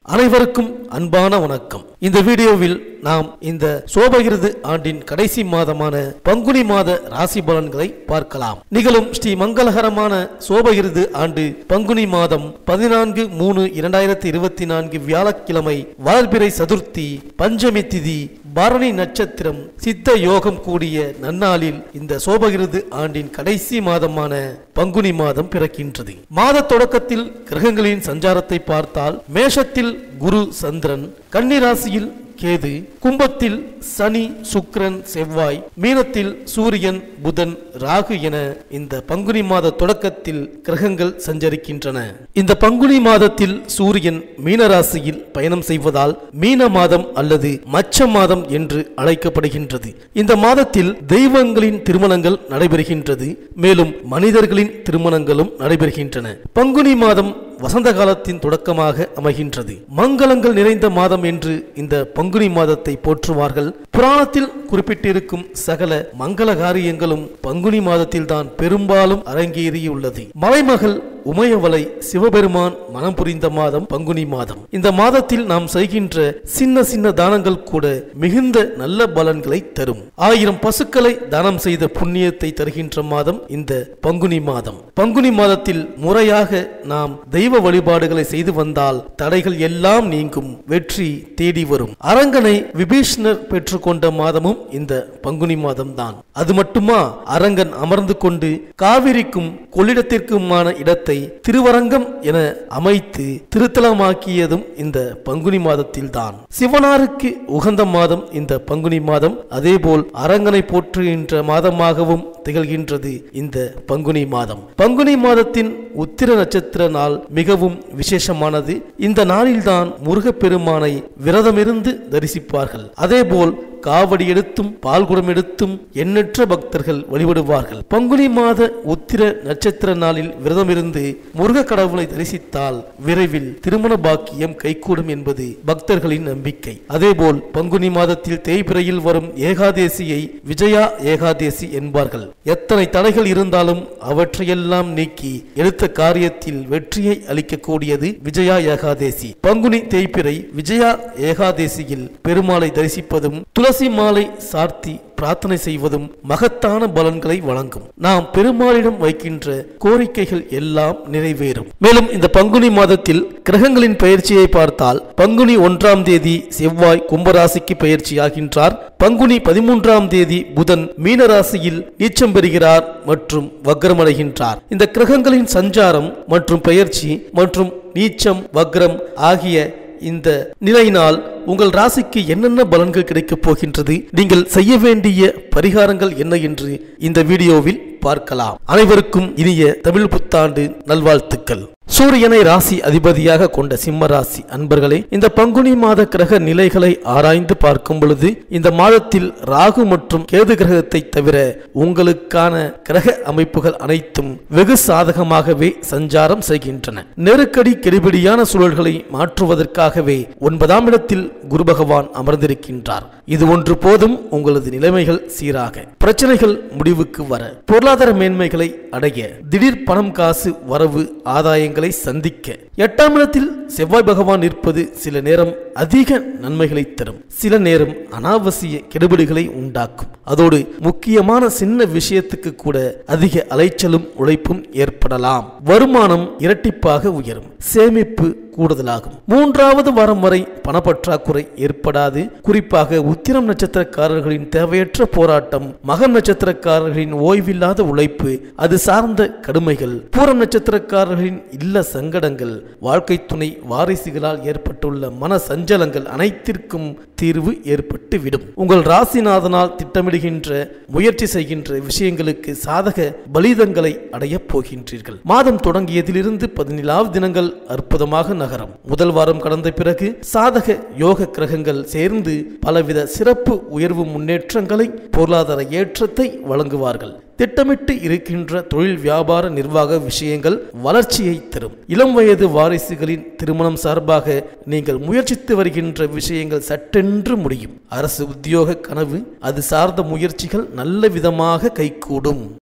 அனைவருக்கும் அன்பான வணக்கம் இந்த வீடியோவில் நாம் இந்த சோபகிருது ஆண்டின் கடைசி மாதமான பங்குனி மாத ராசி பலன்களை பார்க்கலாம் நிகழும் ஸ்ரீ மங்களகரமான சோபகிருது ஆண்டு பங்குனி மாதம் பதினான்கு மூணு இரண்டாயிரத்தி இருபத்தி நான்கு வியாழக்கிழமை வளர்பிறை சதுர்த்தி பஞ்சமி திதி பரணி நட்சத்திரம் சித்த யோகம் கூடிய நன்னாளில் இந்த சோபகிருது ஆண்டின் கடைசி மாதமான பங்குனி மாதம் பிறக்கின்றது மாத தொடக்கத்தில் கிரகங்களின் சஞ்சாரத்தை பார்த்தால் மேஷத்தில் குரு சந்திரன் கன்னிராசியில் கேது கும்பத்தில் சனி சுக்கிரன் செவ்வாய் மீனத்தில் சூரியன் புதன் ராகு என இந்த பங்குனி மாத தொடக்கத்தில் கிரகங்கள் சஞ்சரிக்கின்றன இந்த பங்குனி மாதத்தில் சூரியன் மீனராசியில் பயணம் செய்வதால் மீன மாதம் அல்லது மச்ச மாதம் என்று அழைக்கப்படுகின்றது இந்த மாதத்தில் தெய்வங்களின் திருமணங்கள் நடைபெறுகின்றது மேலும் மனிதர்களின் திருமணங்களும் நடைபெறுகின்றன பங்குனி மாதம் வசந்த காலத்தின் தொடக்கமாக அமைகின்றது மங்களங்கள் நிறைந்த மாதம் என்று இந்த பங்குனி மாதத்தை போற்றுவார்கள் புராணத்தில் குறிப்பிட்டிருக்கும் சகல மங்கள காரியங்களும் பங்குனி மாதத்தில் தான் பெரும்பாலும் அரங்கேறியுள்ளது மலைமகள் உமையவளை சிவபெருமான் மனம் புரிந்த மாதம் பங்குனி மாதம் இந்த மாதத்தில் நாம் செய்கின்ற சின்ன சின்ன தானங்கள் கூட மிகுந்த நல்ல பலன்களை தரும் ஆயிரம் பசுக்களை தானம் செய்த புண்ணியத்தை தருகின்ற மாதம் இந்த பங்குனி மாதம் பங்குனி மாதத்தில் முறையாக நாம் தெய்வ வழிபாடுகளை செய்து வந்தால் தடைகள் எல்லாம் நீங்கும் வெற்றி தேடி வரும் அரங்கனை விபீஷ்ணர் பெற்றுக்கொண்ட மாதமும் இந்த பங்குனி மாதம் தான் அது மட்டுமா அரங்கன் அமர்ந்து கொண்டு காவிரிக்கும் கொள்ளிடத்திற்குமான இடத்தை திருவரங்கம் என அமைத்து திருத்தலமாக்கியதும் இந்த பங்குனி மாதத்தில் தான் சிவனாருக்கு உகந்த மாதம் இந்த பங்குனி மாதம் அதேபோல் அரங்கனை போற்றுகின்ற மாதமாகவும் திகழ்கின்றது இந்த பங்குனி மாதம் பங்குனி மாதத்தின் உத்திர நட்சத்திர நாள் மிகவும் விசேஷமானது இந்த நாளில்தான் முருகப்பெருமானை விரதமிருந்து தரிசிப்பார்கள் அதேபோல் காவடி எடுத்தும் பால்குடம் எடுத்தும் எண்ணற்ற பக்தர்கள் வழிபடுவார்கள் பங்குனி மாத உத்திர நட்சத்திர நாளில் விரதமிருந்து முருக கடவுளை தரிசித்தால் விரைவில் திருமண பாக்கியம் கைகூடும் என்பது பக்தர்களின் நம்பிக்கை அதேபோல் பங்குனி மாதத்தில் தேய்பிரையில் வரும் ஏகாதேசியை விஜயா ஏகாதேசி என்பார்கள் எத்தனை தடைகள் இருந்தாலும் அவற்றையெல்லாம் நீக்கி எடுத்த காரியத்தில் வெற்றியை அளிக்கக்கூடியது விஜயா ஏகாதேசி பங்குனி தேய்பிரை விஜயா ஏகாதேசியில் பெருமாளை தரிசிப்பதும் துளசி மாலை சார்த்தி பிரார்த்தனை செய்வதும் மகத்தான பலன்களை வழங்கும் நாம் பெருமாளிடம் வைக்கின்ற கோரிக்கைகள் எல்லாம் நிறைவேறும் மேலும் இந்த பங்குனி மாதத்தில் கிரகங்களின் பயிற்சியை பார்த்தால் பங்குனி ஒன்றாம் தேதி செவ்வாய் கும்பராசிக்கு பயிற்சியாகின்றார் பங்குனி பதிமூன்றாம் தேதி புதன் மீனராசியில் நீச்சம் பெறுகிறார் மற்றும் வக்ரமடைகின்றார் இந்த கிரகங்களின் சஞ்சாரம் மற்றும் பயிற்சி மற்றும் நீச்சம் வக்ரம் ஆகிய இந்த நிலையினால் உங்கள் ராசிக்கு என்னென்ன பலன்கள் கிடைக்கப் போகின்றது நீங்கள் செய்ய வேண்டிய பரிகாரங்கள் என்ன என்று இந்த வீடியோவில் பார்க்கலாம் அனைவருக்கும் இனிய தமிழ் புத்தாண்டு நல்வாழ்த்துக்கள் சூரியனை ராசி அதிபதியாக கொண்ட சிம்ம ராசி அன்பர்களே இந்த பங்குனி மாத கிரக நிலைகளை ஆராய்ந்து பார்க்கும் பொழுது இந்த மாதத்தில் ராகு மற்றும் கேது கிரகத்தை தவிர உங்களுக்கான கிரக அமைப்புகள் அனைத்தும் வெகு சாதகமாகவே சஞ்சாரம் செய்கின்றன நெருக்கடி கெடுபிடியான சூழல்களை மாற்றுவதற்காகவே ஒன்பதாம் இடத்தில் குரு பகவான் அமர்ந்திருக்கின்றார் இது ஒன்று போதும் உங்களது நிலைமைகள் சீராக பிரச்சனைகள் முடிவுக்கு வர பொருளாதார மேன்மைகளை அடைய திடீர் பணம் காசு வரவு ஆதாயங்களை சந்திக்க எட்டாம் இடத்தில் செவ்வாய் பகவான் இருப்பது சில நேரம் அதிக நன்மைகளை தரும் சில நேரம் அனாவசிய கெடுபிடிகளை உண்டாக்கும் அதோடு முக்கியமான சின்ன விஷயத்துக்கு கூட அதிக அலைச்சலும் உழைப்பும் ஏற்படலாம் வருமானம் இரட்டிப்பாக உயரும் சேமிப்பு கூடுதலாகும் மூன்றாவது வாரம் வரை பணப்பற்றாக்குறை ஏற்படாது குறிப்பாக உத்திரம் நட்சத்திரக்காரர்களின் தேவையற்ற போராட்டம் மகம் நட்சத்திரக்காரர்களின் ஓய்வில்லாத உழைப்பு அது சார்ந்த கடுமைகள் பூரம் நட்சத்திரக்காரர்களின் இல்ல சங்கடங்கள் வாழ்க்கை துணை வாரிசுகளால் ஏற்பட்டுள்ள மன சஞ்சலங்கள் அனைத்திற்கும் தீர்வு ஏற்பட்டு விடும் உங்கள் ராசிநாதனால் திட்டமிடுகின்ற முயற்சி செய்கின்ற விஷயங்களுக்கு சாதக பலிதங்களை அடையப் போகின்றீர்கள் மாதம் தொடங்கியதிலிருந்து பதினேழாவது தினங்கள் அற்புதமாக நகரம் முதல் வாரம் கடந்த பிறகு சாதக யோக கிரகங்கள் சேர்ந்து பலவித சிறப்பு உயர்வு முன்னேற்றங்களை பொருளாதார ஏற்றத்தை வழங்குவார்கள் திட்டமிட்டு இருக்கின்ற தொழில் வியாபார நிர்வாக விஷயங்கள் வளர்ச்சியை தரும் இளம் வயது வாரிசுகளின் திருமணம் சார்பாக நீங்கள் முயற்சித்து வருகின்ற விஷயங்கள் சட்டென்று முடியும் அரசு உத்தியோக கனவு அது சார்ந்த முயற்சிகள் நல்ல விதமாக கைகூடும்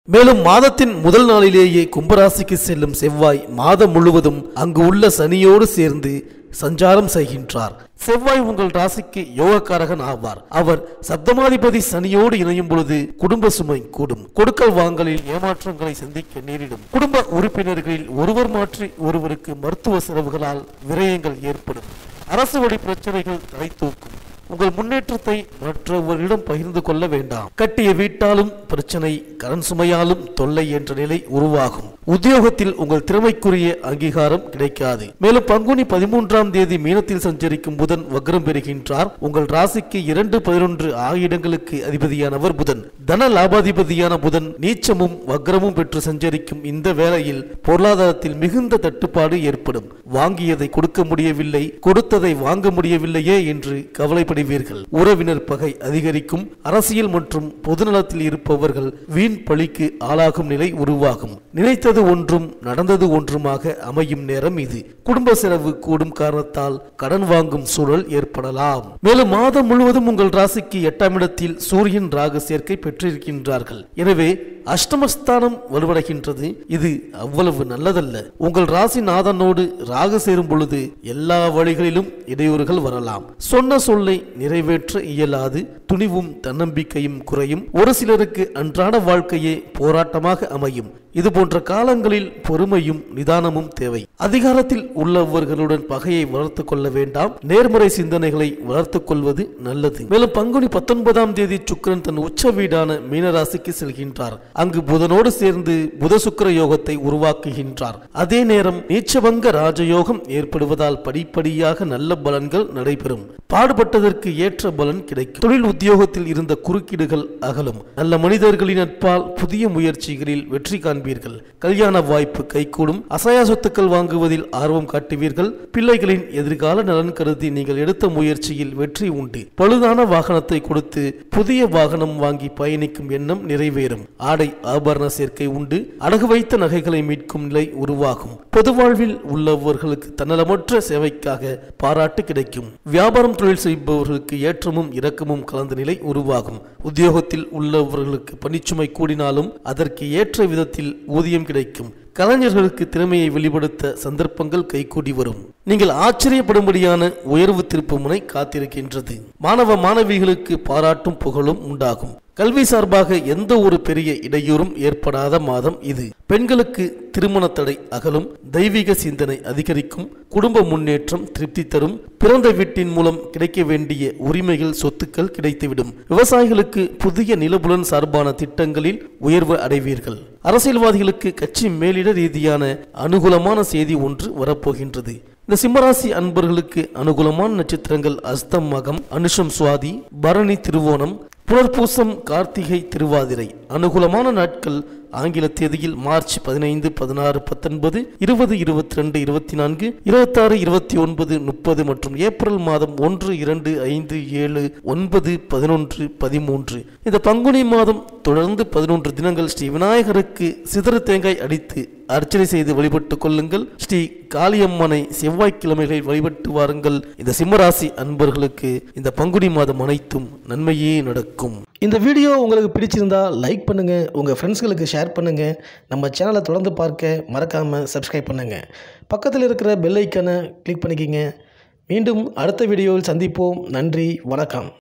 மேலும் மாதத்தின் முதல் நாளிலேயே கும்பராசிக்கு செல்லும் செவ்வாய் மாதம் முழுவதும் அங்கு உள்ள சனியோடு சேர்ந்து சஞ்சாரம் செய்கின்றார் செவ்வாய் உங்கள் ராசிக்கு யோகக்காரகன் ஆவார் அவர் சப்தமாதிபதி சனியோடு இணையும் பொழுது குடும்ப சுமை கூடும் கொடுக்கல் வாங்கலில் ஏமாற்றங்களை சந்திக்க நேரிடும் குடும்ப உறுப்பினர்களில் ஒருவர் மாற்றி ஒருவருக்கு மருத்துவ செலவுகளால் விரயங்கள் ஏற்படும் அரசு வழி பிரச்சனைகள் தலை தூக்கும் உங்கள் முன்னேற்றத்தை மற்றவர்களிடம் பகிர்ந்து கொள்ள வேண்டாம் கட்டிய வீட்டாலும் பிரச்சனை கடன் சுமையாலும் தொல்லை என்ற நிலை உருவாகும் உத்தியோகத்தில் உங்கள் திறமைக்குரிய அங்கீகாரம் கிடைக்காது மேலும் பங்குனி பதிமூன்றாம் தேதி மீனத்தில் சஞ்சரிக்கும் புதன் வக்ரம் பெறுகின்றார் உங்கள் ராசிக்கு இரண்டு பதினொன்று ஆகிய இடங்களுக்கு அதிபதியானவர் புதன் தன லாபாதிபதியான புதன் நீச்சமும் வக்ரமும் பெற்று சஞ்சரிக்கும் இந்த வேளையில் பொருளாதாரத்தில் மிகுந்த தட்டுப்பாடு ஏற்படும் வாங்கியதை கொடுக்க முடியவில்லை கொடுத்ததை வாங்க முடியவில்லையே என்று கவலைப்படுவீர்கள் உறவினர் பகை அதிகரிக்கும் அரசியல் மற்றும் பொதுநலத்தில் இருப்பவர்கள் வீண் பழிக்கு ஆளாகும் நிலை உருவாகும் நினைத்தது ஒன்றும் நடந்தது ஒன்றுமாக அமையும் நேரம் இது குடும்ப செலவு கூடும் காரணத்தால் கடன் வாங்கும் சூழல் ஏற்படலாம் மேலும் மாதம் முழுவதும் உங்கள் ராசிக்கு எட்டாம் இடத்தில் சூரியன் ராகு சேர்க்கை பெற்றிருக்கின்றார்கள் எனவே அஷ்டமஸ்தானம் வலுவடைகின்றது இது அவ்வளவு நல்லதல்ல உங்கள் ராசி நாதனோடு ராகு சேரும் பொழுது எல்லா வழிகளிலும் இடையூறுகள் வரலாம் சொன்ன சொல்லை நிறைவேற்ற இயலாது துணிவும் தன்னம்பிக்கையும் குறையும் ஒரு சிலருக்கு அன்றாட வாழ்க்கையே போராட்டமாக அமையும் இது போன்ற காலங்களில் பொறுமையும் நிதானமும் தேவை அதிகாரத்தில் உள்ளவர்களுடன் பகையை வளர்த்து கொள்ள வேண்டாம் நேர்மறை சிந்தனைகளை வளர்த்துக் கொள்வது நல்லது மேலும் பங்குனி பத்தொன்பதாம் தேதி சுக்கிரன் தன் உச்ச வீடான மீனராசிக்கு செல்கின்றார் அங்கு புதனோடு சேர்ந்து புத சுக்கிர யோகத்தை உருவாக்குகின்றார் அதே நேரம் நீச்சபங்க ராஜயோகம் ஏற்படுவதால் படிப்படியாக நல்ல பலன்கள் நடைபெறும் பாடுபட்டதற்கு ஏற்ற பலன் கிடைக்கும் தொழில் உத்தியோகத்தில் இருந்த குறுக்கீடுகள் அகலும் நல்ல மனிதர்களின் நட்பால் புதிய முயற்சிகளில் வெற்றி காண்பீர்கள் கல்யாண வாய்ப்பு கைகூடும் அசையா சொத்துக்கள் வாங்குவதில் ஆர்வம் காட்டுவீர்கள் பிள்ளைகளின் எதிர்கால நலன் கருதி நீங்கள் எடுத்த முயற்சியில் வெற்றி உண்டு பழுதான வாகனத்தை கொடுத்து புதிய வாகனம் வாங்கி பயணிக்கும் எண்ணம் நிறைவேறும் ஆடை ஆபரண சேர்க்கை உண்டு அடகு வைத்த நகைகளை மீட்கும் நிலை உருவாகும் பொது வாழ்வில் உள்ளவர்களுக்கு தன்னலமற்ற சேவைக்காக பாராட்டு கிடைக்கும் வியாபாரம் தொழில் செய்பவர்களுக்கு ஏற்றமும் இரக்கமும் கலந்த நிலை உருவாகும் உத்தியோகத்தில் உள்ளவர்களுக்கு பணிச்சுமை கூடினாலும் அதற்கு ஏற்ற விதத்தில் ஊதியம் கிடைக்கும் கலைஞர்களுக்கு திறமையை வெளிப்படுத்த சந்தர்ப்பங்கள் கைகூடி வரும் நீங்கள் ஆச்சரியப்படும்படியான உயர்வு திருப்புமுனை காத்திருக்கின்றது மாணவ மாணவிகளுக்கு பாராட்டும் புகழும் உண்டாகும் கல்வி சார்பாக எந்த ஒரு பெரிய இடையூறும் ஏற்படாத மாதம் இது பெண்களுக்கு திருமண தடை அகலும் தெய்வீக சிந்தனை அதிகரிக்கும் குடும்ப முன்னேற்றம் திருப்தி தரும் பிறந்த வீட்டின் மூலம் கிடைக்க வேண்டிய உரிமைகள் சொத்துக்கள் கிடைத்துவிடும் விவசாயிகளுக்கு புதிய நிலபுலன் சார்பான திட்டங்களில் உயர்வு அடைவீர்கள் அரசியல்வாதிகளுக்கு கட்சி மேலிட ரீதியான அனுகூலமான செய்தி ஒன்று வரப்போகின்றது இந்த சிம்மராசி அன்பர்களுக்கு அனுகூலமான நட்சத்திரங்கள் அஸ்தம் மகம் அனுஷம் சுவாதி பரணி திருவோணம் புனர்பூசம் கார்த்திகை திருவாதிரை அனுகூலமான நாட்கள் ஆங்கில தேதியில் மார்ச் பதினைந்து பதினாறு பத்தொன்பது இருபது இருபத்தி ரெண்டு இருபத்தி நான்கு இருபத்தாறு இருபத்தி ஒன்பது முப்பது மற்றும் ஏப்ரல் மாதம் ஒன்று இரண்டு ஐந்து ஏழு ஒன்பது பதினொன்று பதிமூன்று இந்த பங்குனி மாதம் தொடர்ந்து பதினொன்று தினங்கள் ஸ்ரீ விநாயகருக்கு சிதறு தேங்காய் அடித்து அர்ச்சனை செய்து வழிபட்டுக் கொள்ளுங்கள் ஸ்ரீ காளியம்மனை செவ்வாய்க்கிழமைகளில் வழிபட்டு வாருங்கள் இந்த சிம்மராசி அன்பர்களுக்கு இந்த பங்குனி மாதம் அனைத்தும் நன்மையே நடக்கும் இந்த வீடியோ உங்களுக்கு பிடிச்சிருந்தா லைக் பண்ணுங்க உங்க ஃப்ரெண்ட்ஸ்களுக்கு ஷேர் பண்ணுங்க நம்ம சேனலை தொடர்ந்து பார்க்க மறக்காம சப்ஸ்கிரைப் பண்ணுங்க பக்கத்தில் இருக்கிற பெல் ஐக்கனை கிளிக் பண்ணிக்கிங்க மீண்டும் அடுத்த வீடியோவில் சந்திப்போம் நன்றி வணக்கம்